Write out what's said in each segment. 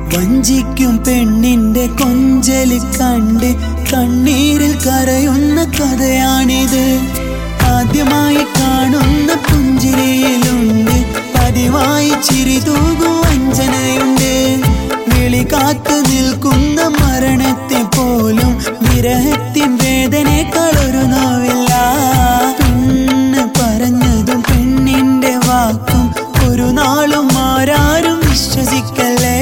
വഞ്ചിക്കും പെണ്ണിന്റെ കൊഞ്ചല് കണ്ട് കണ്ണീരിൽ കരയുന്ന കഥയാണിത് ആദ്യമായി കാണുന്ന പുഞ്ചിരിയിലുണ്ട് പതിവായി ചിരി തൂകും വഞ്ചനയുണ്ട് വിളി കാത്തു നിൽക്കുന്ന മരണത്തെ പോലും വിരഹത്തിൻ വേദനകളൊരു നോവില്ല പെണ്ണ് പറഞ്ഞതും പെണ്ണിന്റെ വാക്കും ഒരു നാളും ആരാരും വിശ്വസിക്കല്ലേ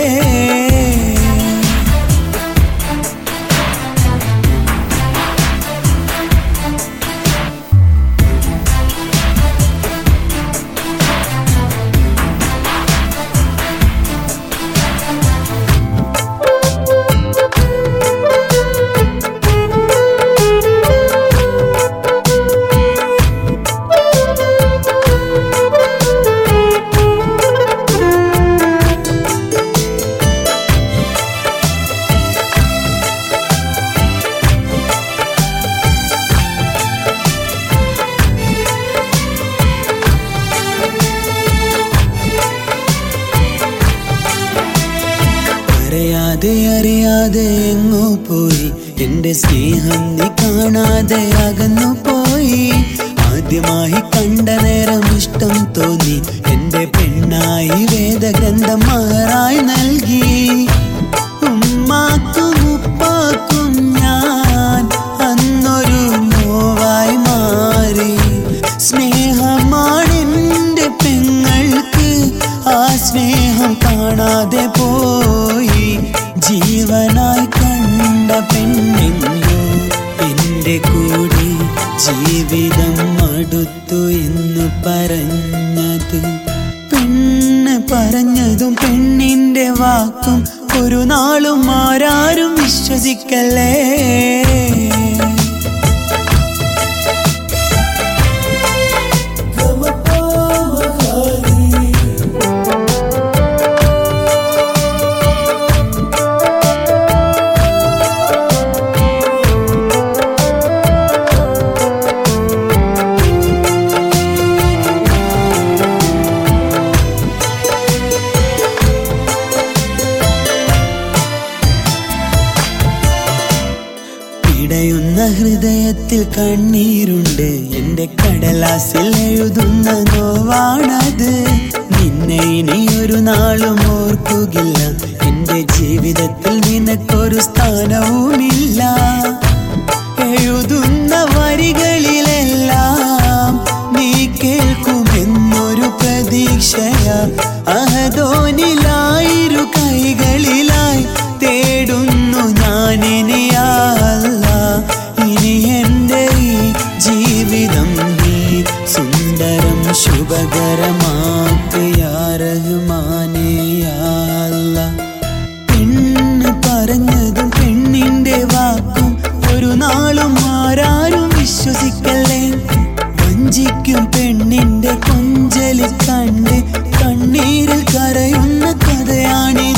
അറിയാതെ അറിയാതെ എങ്ങോ പോയി എന്റെ സ്നേഹം നീ കാണാതെ അകന്നു പോയി ആദ്യമായി കണ്ട നേരം ഇഷ്ടം തോന്നി എന്റെ പെണ്ണായി വേദഗ്രന്ഥം മാറായി നൽകി ഉമ്മാക്കും ഉപ്പാക്കും ഞാൻ അന്നൊരു നോവായി മാറി സ്നേഹമാണെന്റെ പെങ്ങൾക്ക് ആ സ്നേഹം കാണാതെ പോയി ജീവനായി കണ്ട പെണ്ണെങ്ങോ എന്റെ കൂടെ ജീവിതം അടുത്തു എന്ന് പറഞ്ഞത് പെണ്ണ് പറഞ്ഞതും പെണ്ണിന്റെ വാക്കും ഒരു നാളും ആരാരും വിശ്വസിക്കല്ലേ പിടയുന്ന ഹൃദയത്തിൽ കണ്ണീരുണ്ട് എന്റെ കടലാസിൽ എഴുതുന്ന നോവാണത് നിന്നെ ഇനി ഒരു നാളും ഓർക്കുകില്ല എന്റെ ജീവിതത്തിൽ നിനക്കൊരു സ്ഥാനവുമില്ല എഴുതുന്ന വരികളിലെല്ലാം നീ കേൾക്കുമെന്നൊരു പ്രതീക്ഷയ അഹദോനിലായിരു കൈകളിലായി തേടുന്നു ഞാനിനിയല്ല ഇനി എൻ്റെ ഈ ജീവിതം നീ സുന്ദരം ശുഭകരമാക്കുകയാറഹ്മാനെയല്ല പെണ്ണ് പറഞ്ഞതും പെണ്ണിന്റെ വാക്കും ഒരു നാളും ആരാരും വിശ്വസിക്കല്ലേ വഞ്ചിക്കും പെണ്ണിന്റെ കൊഞ്ചല് കണ്ട് കണ്ണീരിൽ കരയുന്ന കഥയാണിത്